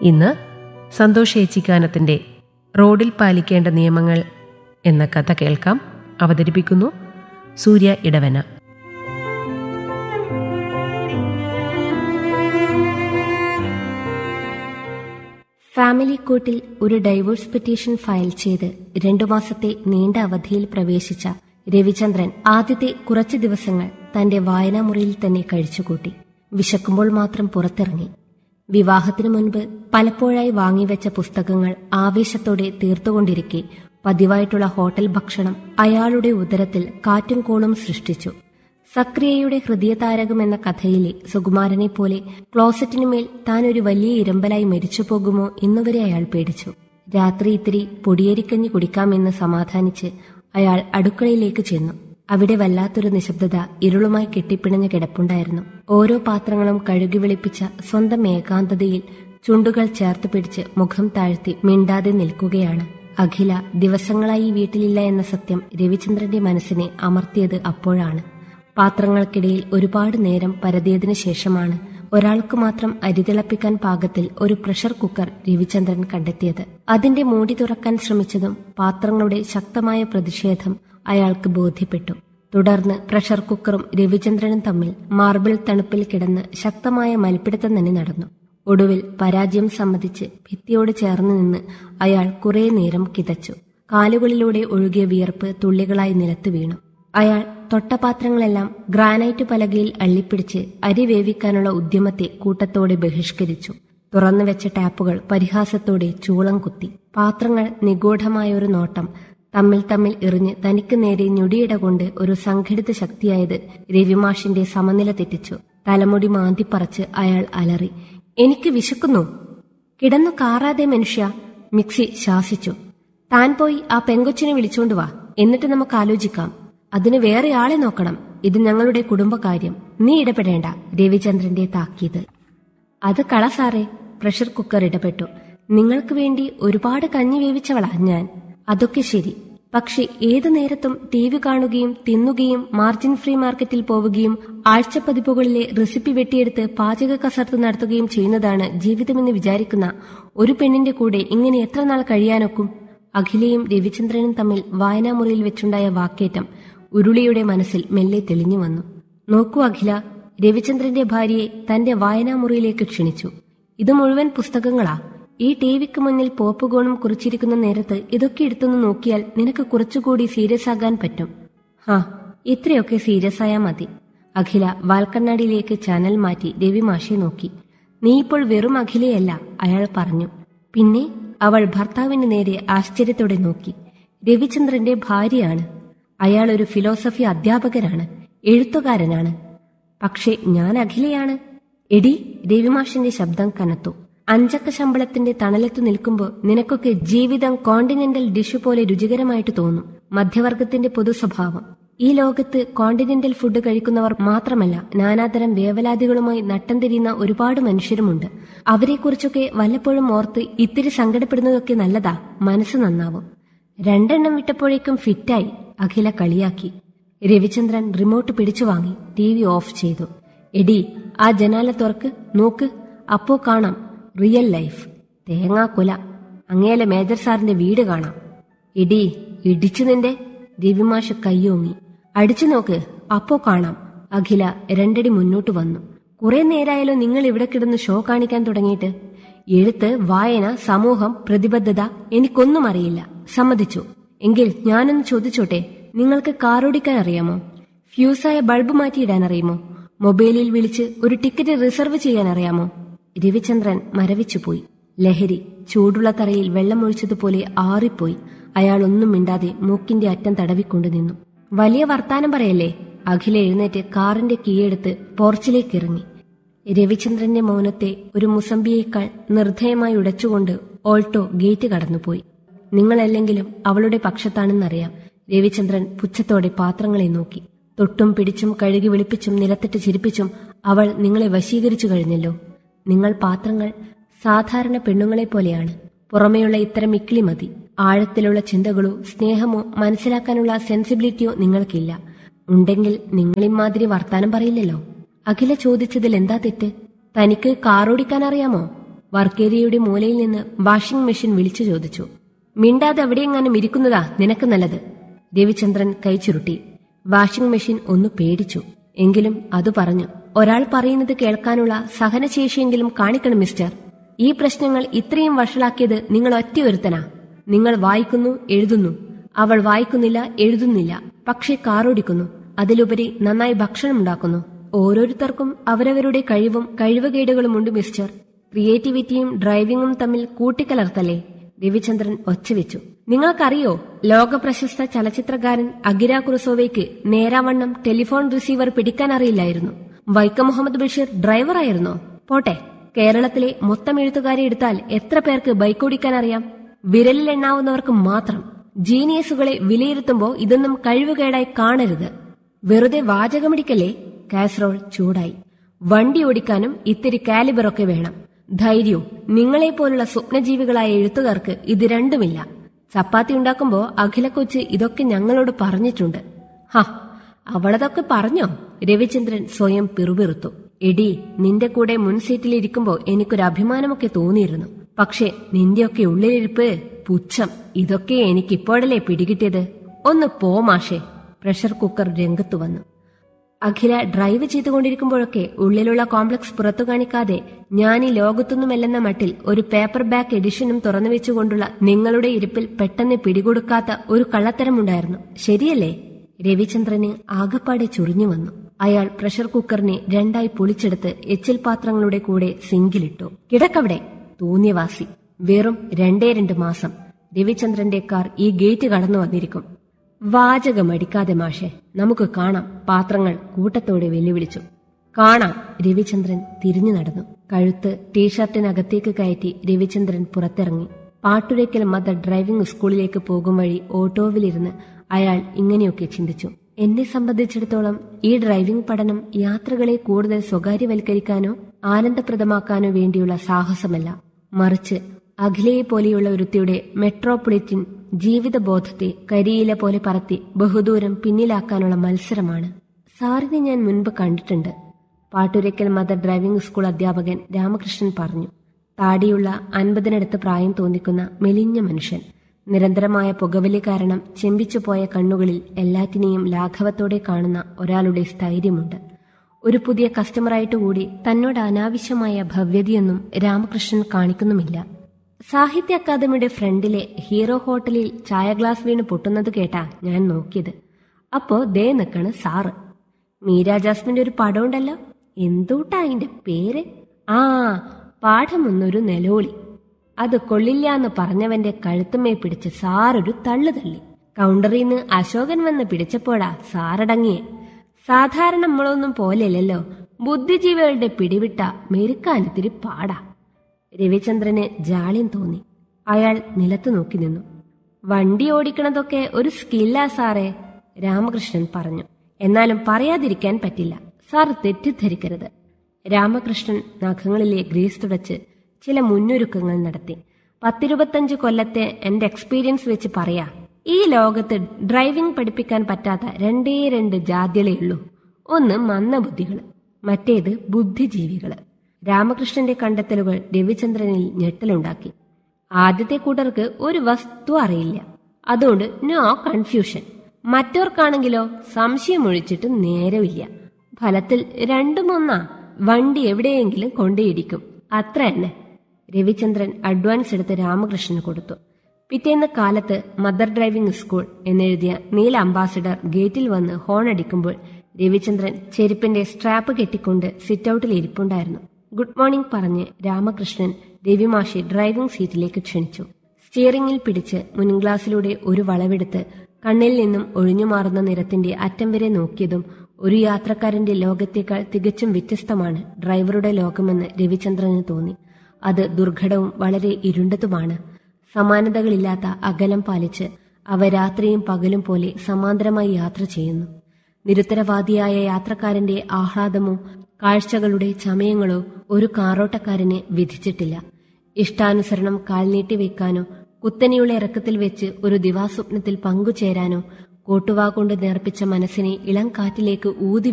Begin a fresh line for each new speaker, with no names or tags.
ഇന്ന് സന്തോഷ് ഏച്ചിക്കാനത്തിന്റെ റോഡിൽ പാലിക്കേണ്ട നിയമങ്ങൾ എന്ന കഥ കേൾക്കാം അവതരിപ്പിക്കുന്നു സൂര്യ ഇടവന
ഫാമിലി കോർട്ടിൽ ഒരു ഡൈവോഴ്സ് പെറ്റീഷൻ ഫയൽ ചെയ്ത് രണ്ടു മാസത്തെ നീണ്ട അവധിയിൽ പ്രവേശിച്ച രവിചന്ദ്രൻ ആദ്യത്തെ കുറച്ചു ദിവസങ്ങൾ തന്റെ വായനാമുറിയിൽ തന്നെ കഴിച്ചുകൂട്ടി വിശക്കുമ്പോൾ മാത്രം പുറത്തിറങ്ങി വിവാഹത്തിനു മുൻപ് പലപ്പോഴായി വാങ്ങിവെച്ച പുസ്തകങ്ങൾ ആവേശത്തോടെ തീർത്തുകൊണ്ടിരിക്കെ പതിവായിട്ടുള്ള ഹോട്ടൽ ഭക്ഷണം അയാളുടെ ഉദരത്തിൽ കാറ്റും കോളും സൃഷ്ടിച്ചു സക്രിയയുടെ ഹൃദയതാരകം എന്ന കഥയിലെ സുകുമാരനെ പോലെ ക്ലോസറ്റിനുമേൽ താൻ ഒരു വലിയ ഇരമ്പലായി മരിച്ചു പോകുമോ എന്നുവരെ അയാൾ പേടിച്ചു രാത്രി ഇത്തിരി പൊടിയേരിക്കഞ്ഞി കുടിക്കാമെന്ന് സമാധാനിച്ച് അയാൾ അടുക്കളയിലേക്ക് ചെന്നു അവിടെ വല്ലാത്തൊരു നിശബ്ദത ഇരുളുമായി കെട്ടിപ്പിണഞ്ഞ് കിടപ്പുണ്ടായിരുന്നു ഓരോ പാത്രങ്ങളും കഴുകി വെളുപ്പിച്ച സ്വന്തം ഏകാന്തതയിൽ ചുണ്ടുകൾ ചേർത്ത് പിടിച്ച് മുഖം താഴ്ത്തി മിണ്ടാതെ നിൽക്കുകയാണ് അഖില ദിവസങ്ങളായി ഈ വീട്ടിലില്ല എന്ന സത്യം രവിചന്ദ്രന്റെ മനസ്സിനെ അമർത്തിയത് അപ്പോഴാണ് പാത്രങ്ങൾക്കിടയിൽ ഒരുപാട് നേരം പരതിയതിനു ശേഷമാണ് ഒരാൾക്ക് മാത്രം അരി തിളപ്പിക്കാൻ പാകത്തിൽ ഒരു പ്രഷർ കുക്കർ രവിചന്ദ്രൻ കണ്ടെത്തിയത് അതിന്റെ മൂടി തുറക്കാൻ ശ്രമിച്ചതും പാത്രങ്ങളുടെ ശക്തമായ പ്രതിഷേധം അയാൾക്ക് ബോധ്യപ്പെട്ടു തുടർന്ന് പ്രഷർ കുക്കറും രവിചന്ദ്രനും തമ്മിൽ മാർബിൾ തണുപ്പിൽ കിടന്ന് ശക്തമായ മൽപ്പിടുത്തം തന്നെ നടന്നു ഒടുവിൽ പരാജയം സമ്മതിച്ച് ഭിത്തിയോട് ചേർന്ന് നിന്ന് അയാൾ കുറെ നേരം കിതച്ചു കാലുകളിലൂടെ ഒഴുകിയ വിയർപ്പ് തുള്ളികളായി നിലത്ത് വീണു അയാൾ തൊട്ടപാത്രങ്ങളെല്ലാം ഗ്രാനൈറ്റ് പലകയിൽ അള്ളിപ്പിടിച്ച് അരി വേവിക്കാനുള്ള ഉദ്യമത്തെ കൂട്ടത്തോടെ ബഹിഷ്കരിച്ചു തുറന്നു വെച്ച ടാപ്പുകൾ പരിഹാസത്തോടെ ചൂളം കുത്തി പാത്രങ്ങൾ നിഗൂഢമായ ഒരു നോട്ടം തമ്മിൽ തമ്മിൽ എറിഞ്ഞ് തനിക്ക് നേരെ ഞൊടിയിട കൊണ്ട് ഒരു സംഘടിത ശക്തിയായത് രവിമാഷിന്റെ സമനില തെറ്റിച്ചു തലമുടി മാന്തിപ്പറച്ച് അയാൾ അലറി എനിക്ക് വിശക്കുന്നു കിടന്നു കാറാതെ മനുഷ്യ മിക്സി ശാസിച്ചു താൻ പോയി ആ പെങ്കൊച്ചിനെ വിളിച്ചോണ്ട് വാ എന്നിട്ട് നമുക്ക് ആലോചിക്കാം അതിന് വേറെ ആളെ നോക്കണം ഇത് ഞങ്ങളുടെ കുടുംബകാര്യം നീ ഇടപെടേണ്ട രവിചന്ദ്രന്റെ താക്കീത് അത് കള സാറേ പ്രഷർ കുക്കർ ഇടപെട്ടു നിങ്ങൾക്ക് വേണ്ടി ഒരുപാട് കഞ്ഞി വേവിച്ചവളാ ഞാൻ അതൊക്കെ ശരി പക്ഷെ ഏതു നേരത്തും ടി വി കാണുകയും തിന്നുകയും മാർജിൻ ഫ്രീ മാർക്കറ്റിൽ പോവുകയും ആഴ്ചപ്പതിപ്പുകളിലെ റെസിപ്പി വെട്ടിയെടുത്ത് പാചക കസർത്ത് നടത്തുകയും ചെയ്യുന്നതാണ് ജീവിതമെന്ന് വിചാരിക്കുന്ന ഒരു പെണ്ണിന്റെ കൂടെ ഇങ്ങനെ എത്ര നാൾ കഴിയാനൊക്കും അഖിലയും രവിചന്ദ്രനും തമ്മിൽ വായനാമുറിയിൽ വെച്ചുണ്ടായ വാക്കേറ്റം ഉരുളിയുടെ മനസ്സിൽ മെല്ലെ തെളിഞ്ഞു വന്നു നോക്കൂ അഖില രവിചന്ദ്രന്റെ ഭാര്യയെ തന്റെ വായനാമുറിയിലേക്ക് ക്ഷണിച്ചു ഇത് മുഴുവൻ പുസ്തകങ്ങളാ ഈ ടി വിക്ക് മുന്നിൽ പോപ്പുകോണും കുറിച്ചിരിക്കുന്ന നേരത്ത് ഇതൊക്കെ എടുത്തൊന്ന് നോക്കിയാൽ നിനക്ക് കുറച്ചുകൂടി സീരിയസ് ആകാൻ പറ്റും ഹാ ഇത്രയൊക്കെ സീരിയസ് ആയാ മതി അഖില വാൽക്കണ്ണാടിയിലേക്ക് ചാനൽ മാറ്റി രവി മാഷെ നോക്കി നീ ഇപ്പോൾ വെറും അഖിലയല്ല അയാൾ പറഞ്ഞു പിന്നെ അവൾ ഭർത്താവിന് നേരെ ആശ്ചര്യത്തോടെ നോക്കി രവിചന്ദ്രന്റെ ഭാര്യയാണ് അയാൾ ഒരു ഫിലോസഫി അധ്യാപകനാണ് എഴുത്തുകാരനാണ് പക്ഷെ ഞാൻ അഖിലയാണ് എടി രവിമാഷിന്റെ ശബ്ദം കനത്തു അഞ്ചക്ക ശമ്പളത്തിന്റെ തണലത്തു നിൽക്കുമ്പോൾ നിനക്കൊക്കെ ജീവിതം കോണ്ടിനെന്റൽ ഡിഷ് പോലെ രുചികരമായിട്ട് തോന്നും മധ്യവർഗത്തിന്റെ പൊതു സ്വഭാവം ഈ ലോകത്ത് കോണ്ടിനെന്റൽ ഫുഡ് കഴിക്കുന്നവർ മാത്രമല്ല നാനാതരം വേവലാതികളുമായി നട്ടം തിരിയുന്ന ഒരുപാട് മനുഷ്യരുമുണ്ട് അവരെക്കുറിച്ചൊക്കെ വല്ലപ്പോഴും ഓർത്ത് ഇത്തിരി സങ്കടപ്പെടുന്നതൊക്കെ നല്ലതാ മനസ്സ് നന്നാവും രണ്ടെണ്ണം വിട്ടപ്പോഴേക്കും ഫിറ്റായി അഖില കളിയാക്കി രവിചന്ദ്രൻ റിമോട്ട് പിടിച്ചു വാങ്ങി ടി വി ഓഫ് ചെയ്തു എടി ആ ജനാല തുറക്ക് നോക്ക് അപ്പോ കാണാം റിയൽ ലൈഫ് തേങ്ങാക്കൊല അങ്ങേലെ മേജർ സാറിന്റെ വീട് കാണാം എടി ഇടിച്ചു നിന്റെ രവിമാഷ് കയ്യോങ്ങി അടിച്ചു നോക്ക് അപ്പോ കാണാം അഖില രണ്ടടി മുന്നോട്ട് വന്നു കുറെ നേരായാലോ നിങ്ങൾ ഇവിടെ കിടന്ന് ഷോ കാണിക്കാൻ തുടങ്ങിയിട്ട് എഴുത്ത് വായന സമൂഹം പ്രതിബദ്ധത എനിക്കൊന്നും അറിയില്ല സമ്മതിച്ചു എങ്കിൽ ഞാനൊന്ന് ചോദിച്ചോട്ടെ നിങ്ങൾക്ക് കാറോടിക്കാൻ അറിയാമോ ഫ്യൂസായ ബൾബ് മാറ്റിയിടാൻ അറിയുമോ മൊബൈലിൽ വിളിച്ച് ഒരു ടിക്കറ്റ് റിസർവ് ചെയ്യാൻ അറിയാമോ രവിചന്ദ്രൻ മരവിച്ചുപോയി ലഹരി ചൂടുള്ള തറയിൽ വെള്ളമൊഴിച്ചതുപോലെ ആറിപ്പോയി അയാൾ ഒന്നും മിണ്ടാതെ മൂക്കിന്റെ അറ്റം തടവിക്കൊണ്ടു നിന്നു വലിയ വർത്താനം പറയല്ലേ അഖില എഴുന്നേറ്റ് കാറിന്റെ കീയെടുത്ത് പോർച്ചിലേക്ക് ഇറങ്ങി രവിചന്ദ്രന്റെ മൗനത്തെ ഒരു മുസമ്പിയേക്കാൾ നിർദ്ധയമായി ഉടച്ചുകൊണ്ട് ഓൾട്ടോ ഗേറ്റ് കടന്നുപോയി നിങ്ങളല്ലെങ്കിലും അവളുടെ പക്ഷത്താണെന്നറിയാം രവിചന്ദ്രൻ പുച്ഛത്തോടെ പാത്രങ്ങളെ നോക്കി തൊട്ടും പിടിച്ചും കഴുകി വെളുപ്പിച്ചും നിലത്തിട്ട് ചിരിപ്പിച്ചും അവൾ നിങ്ങളെ വശീകരിച്ചു കഴിഞ്ഞല്ലോ നിങ്ങൾ പാത്രങ്ങൾ സാധാരണ പെണ്ണുങ്ങളെ പോലെയാണ് പുറമെയുള്ള ഇത്തരം ഇക്കിളി മതി ആഴത്തിലുള്ള ചിന്തകളോ സ്നേഹമോ മനസ്സിലാക്കാനുള്ള സെൻസിബിലിറ്റിയോ നിങ്ങൾക്കില്ല ഉണ്ടെങ്കിൽ നിങ്ങളിമാതിരി വർത്താനം പറയില്ലല്ലോ അഖില ചോദിച്ചതിൽ എന്താ തെറ്റ് തനിക്ക് കാറോടിക്കാൻ അറിയാമോ വർക്കേരിയയുടെ മൂലയിൽ നിന്ന് വാഷിംഗ് മെഷീൻ വിളിച്ചു ചോദിച്ചു മിണ്ടാതെ എവിടെയെങ്ങാനും ഇരിക്കുന്നതാ നിനക്ക് നല്ലത് രവിചന്ദ്രൻ കൈ ചുരുട്ടി വാഷിംഗ് മെഷീൻ ഒന്ന് പേടിച്ചു എങ്കിലും അത് പറഞ്ഞു ഒരാൾ പറയുന്നത് കേൾക്കാനുള്ള സഹനശേഷിയെങ്കിലും കാണിക്കണം മിസ്റ്റർ ഈ പ്രശ്നങ്ങൾ ഇത്രയും വഷളാക്കിയത് നിങ്ങൾ ഒറ്റയൊരുത്തനാ നിങ്ങൾ വായിക്കുന്നു എഴുതുന്നു അവൾ വായിക്കുന്നില്ല എഴുതുന്നില്ല പക്ഷേ കാറോടിക്കുന്നു അതിലുപരി നന്നായി ഭക്ഷണം ഉണ്ടാക്കുന്നു ഓരോരുത്തർക്കും അവരവരുടെ കഴിവും കഴിവുകേടുകളുമുണ്ട് മിസ്റ്റർ ക്രിയേറ്റിവിറ്റിയും ഡ്രൈവിംഗും തമ്മിൽ കൂട്ടിക്കലർത്തല്ലേ രവിചന്ദ്രൻ ഒച്ചവെച്ചു നിങ്ങൾക്കറിയോ ലോകപ്രശസ്ത ചലച്ചിത്രകാരൻ അഗിര കുറുസോവയ്ക്ക് നേരാവണ്ണം ടെലിഫോൺ റിസീവർ പിടിക്കാൻ അറിയില്ലായിരുന്നു വൈക്കം മുഹമ്മദ് ബഷീർ ഡ്രൈവറായിരുന്നോ പോട്ടെ കേരളത്തിലെ മൊത്തം എഴുത്തുകാരെ എടുത്താൽ എത്ര പേർക്ക് ബൈക്കോടിക്കാൻ അറിയാം വിരലിൽ എണ്ണാവുന്നവർക്ക് മാത്രം ജീനിയസുകളെ വിലയിരുത്തുമ്പോൾ ഇതൊന്നും കഴിവുകേടായി കാണരുത് വെറുതെ വാചകമിടിക്കല്ലേ കാസറോൾ ചൂടായി വണ്ടി ഓടിക്കാനും ഇത്തിരി കാലിബറൊക്കെ വേണം ധൈര്യവും നിങ്ങളെപ്പോലുള്ള സ്വപ്നജീവികളായ എഴുത്തുകാർക്ക് ഇത് രണ്ടുമില്ല ചപ്പാത്തി ഉണ്ടാക്കുമ്പോ അഖില കൊച്ച് ഇതൊക്കെ ഞങ്ങളോട് പറഞ്ഞിട്ടുണ്ട് ഹ അവളതൊക്കെ പറഞ്ഞോ രവിചന്ദ്രൻ സ്വയം പിറുപിറുത്തു എടി നിന്റെ കൂടെ മുൻ സീറ്റിലിരിക്കുമ്പോ എനിക്കൊരു അഭിമാനമൊക്കെ തോന്നിയിരുന്നു പക്ഷെ നിന്റെയൊക്കെ ഉള്ളിലിരിപ്പ് പുച്ഛം ഇതൊക്കെ എനിക്കിപ്പോഴല്ലേ പിടികിട്ടിയത് ഒന്ന് പോ മാഷേ പ്രഷർ കുക്കർ രംഗത്തു വന്നു അഖില ഡ്രൈവ് ചെയ്തുകൊണ്ടിരിക്കുമ്പോഴൊക്കെ ഉള്ളിലുള്ള കോംപ്ലക്സ് പുറത്തു കാണിക്കാതെ ഞാൻ ഈ ലോകത്തൊന്നുമല്ലെന്ന മട്ടിൽ ഒരു പേപ്പർ ബാക്ക് എഡിഷനും തുറന്നു വെച്ചുകൊണ്ടുള്ള നിങ്ങളുടെ ഇരിപ്പിൽ പെട്ടെന്ന് പിടികൊടുക്കാത്ത ഒരു കള്ളത്തരമുണ്ടായിരുന്നു ശരിയല്ലേ രവിചന്ദ്രന് ആകപ്പാടെ ചുറിഞ്ഞു വന്നു അയാൾ പ്രഷർ കുക്കറിനെ രണ്ടായി പൊളിച്ചെടുത്ത് എച്ചിൽ പാത്രങ്ങളുടെ കൂടെ സിങ്കിലിട്ടു കിടക്കവിടെ തോന്നിയവാസി വെറും രണ്ടേ രണ്ട് മാസം രവിചന്ദ്രന്റെ കാർ ഈ ഗേറ്റ് കടന്നു വന്നിരിക്കും വാചകമടിക്കാതെ മാഷെ നമുക്ക് കാണാം പാത്രങ്ങൾ കൂട്ടത്തോടെ വെല്ലുവിളിച്ചു കാണാം രവിചന്ദ്രൻ തിരിഞ്ഞു നടന്നു കഴുത്ത് ടീഷർട്ടിനകത്തേക്ക് കയറ്റി രവിചന്ദ്രൻ പുറത്തിറങ്ങി പാട്ടുരയ്ക്കൽ മദർ ഡ്രൈവിംഗ് സ്കൂളിലേക്ക് പോകും വഴി ഓട്ടോവിലിരുന്ന് അയാൾ ഇങ്ങനെയൊക്കെ ചിന്തിച്ചു എന്നെ സംബന്ധിച്ചിടത്തോളം ഈ ഡ്രൈവിംഗ് പഠനം യാത്രകളെ കൂടുതൽ സ്വകാര്യവൽക്കരിക്കാനോ ആനന്ദപ്രദമാക്കാനോ വേണ്ടിയുള്ള സാഹസമല്ല മറിച്ച് അഖിലയെ പോലെയുള്ള ഒരുത്തിയുടെ മെട്രോപൊളിറ്റൻ ജീവിതബോധത്തെ കരിയില പോലെ പറത്തി ബഹുദൂരം പിന്നിലാക്കാനുള്ള മത്സരമാണ് സാറിനെ ഞാൻ മുൻപ് കണ്ടിട്ടുണ്ട് പാട്ടുരയ്ക്കൽ മദർ ഡ്രൈവിംഗ് സ്കൂൾ അധ്യാപകൻ രാമകൃഷ്ണൻ പറഞ്ഞു താടിയുള്ള അൻപതിനടുത്ത് പ്രായം തോന്നിക്കുന്ന മെലിഞ്ഞ മനുഷ്യൻ നിരന്തരമായ പുകവലി കാരണം ചെമ്പിച്ചുപോയ കണ്ണുകളിൽ എല്ലാറ്റിനെയും ലാഘവത്തോടെ കാണുന്ന ഒരാളുടെ സ്ഥൈര്യമുണ്ട് ഒരു പുതിയ കസ്റ്റമറായിട്ട് കൂടി തന്നോട് അനാവശ്യമായ ഭവ്യതയൊന്നും രാമകൃഷ്ണൻ കാണിക്കുന്നുമില്ല സാഹിത്യ അക്കാദമിയുടെ ഫ്രണ്ടിലെ ഹീറോ ഹോട്ടലിൽ ചായ ഗ്ലാസ് വീണ് പൊട്ടുന്നത് കേട്ടാ ഞാൻ നോക്കിയത് അപ്പോ ദേ നിക്കണ് സാറ് മീര ജാസ്മിന്റെ ഒരു പടം ഉണ്ടല്ലോ എന്തൂട്ടാ അതിന്റെ പേര് ആ പാഠമൊന്നൊരു നിലോളി അത് കൊള്ളില്ല എന്ന് പറഞ്ഞവന്റെ കഴുത്തുമേ പിടിച്ച് സാറൊരു തള്ളു തള്ളി കൗണ്ടറിൽ നിന്ന് അശോകൻ വന്ന് പിടിച്ചപ്പോഴാ സാറടങ്ങിയെ സാധാരണ നമ്മളൊന്നും പോലെയല്ലല്ലോ ബുദ്ധിജീവികളുടെ പിടിവിട്ട മെരുക്കാനിത്തിരി പാടാ രവിചന്ദ്രന് ജാള്യം തോന്നി അയാൾ നിലത്തു നോക്കി നിന്നു വണ്ടി ഓടിക്കണതൊക്കെ ഒരു സ്കില്ലാ സാറേ രാമകൃഷ്ണൻ പറഞ്ഞു എന്നാലും പറയാതിരിക്കാൻ പറ്റില്ല സാർ തെറ്റിദ്ധരിക്കരുത് രാമകൃഷ്ണൻ നഖങ്ങളിലെ ഗ്രീസ് തുടച്ച് ചില മുന്നൊരുക്കങ്ങൾ നടത്തി പത്തിരുപത്തഞ്ച് കൊല്ലത്തെ എന്റെ എക്സ്പീരിയൻസ് വെച്ച് പറയാ ഈ ലോകത്ത് ഡ്രൈവിംഗ് പഠിപ്പിക്കാൻ പറ്റാത്ത രണ്ടേ രണ്ട് ജാതികളേ ഉള്ളൂ ഒന്ന് മന്ദബുദ്ധികള് മറ്റേത് ബുദ്ധിജീവികള് രാമകൃഷ്ണന്റെ കണ്ടെത്തലുകൾ രവിചന്ദ്രനിൽ ഞെട്ടലുണ്ടാക്കി ആദ്യത്തെ കൂട്ടർക്ക് ഒരു വസ്തു അറിയില്ല അതുകൊണ്ട് നോ കൺഫ്യൂഷൻ മറ്റവർക്കാണെങ്കിലോ സംശയമൊഴിച്ചിട്ട് നേരമില്ല ഫലത്തിൽ രണ്ടും ഒന്നാ വണ്ടി എവിടെയെങ്കിലും കൊണ്ടേയിടിക്കും അത്ര തന്നെ രവിചന്ദ്രൻ അഡ്വാൻസ് എടുത്ത് രാമകൃഷ്ണന് കൊടുത്തു പിറ്റേന്ന് കാലത്ത് മദർ ഡ്രൈവിംഗ് സ്കൂൾ എന്നെഴുതിയ നീല അംബാസിഡർ ഗേറ്റിൽ വന്ന് ഹോൺ അടിക്കുമ്പോൾ രവിചന്ദ്രൻ ചെരുപ്പിന്റെ സ്ട്രാപ്പ് കെട്ടിക്കൊണ്ട് സിറ്റൌട്ടിൽ ഇരിപ്പുണ്ടായിരുന്നു ഗുഡ് മോർണിംഗ് പറഞ്ഞ് രാമകൃഷ്ണൻ രവിമാഷി ഡ്രൈവിംഗ് സീറ്റിലേക്ക് ക്ഷണിച്ചു സ്റ്റിയറിംഗിൽ പിടിച്ച് മുൻഗ്ലാസിലൂടെ ഒരു വളവെടുത്ത് കണ്ണിൽ നിന്നും ഒഴിഞ്ഞുമാറുന്ന നിരത്തിന്റെ അറ്റം വരെ നോക്കിയതും ഒരു യാത്രക്കാരന്റെ ലോകത്തേക്കാൾ തികച്ചും വ്യത്യസ്തമാണ് ഡ്രൈവറുടെ ലോകമെന്ന് രവിചന്ദ്രന് തോന്നി അത് ദുർഘടവും വളരെ ഇരുണ്ടതുമാണ് സമാനതകളില്ലാത്ത അകലം പാലിച്ച് അവ രാത്രിയും പകലും പോലെ സമാന്തരമായി യാത്ര ചെയ്യുന്നു നിരുത്തരവാദിയായ യാത്രക്കാരന്റെ ആഹ്ലാദമോ കാഴ്ചകളുടെ ചമയങ്ങളോ ഒരു കാറോട്ടക്കാരന് വിധിച്ചിട്ടില്ല ഇഷ്ടാനുസരണം കാൽനീട്ടി വെക്കാനോ കുത്തനെയുള്ള ഇറക്കത്തിൽ വെച്ച് ഒരു ദിവാസ്വപ്നത്തിൽ പങ്കുചേരാനോ കോട്ടുവാ കൊണ്ട് നേർപ്പിച്ച മനസ്സിനെ ഇളം കാറ്റിലേക്ക് ഊതി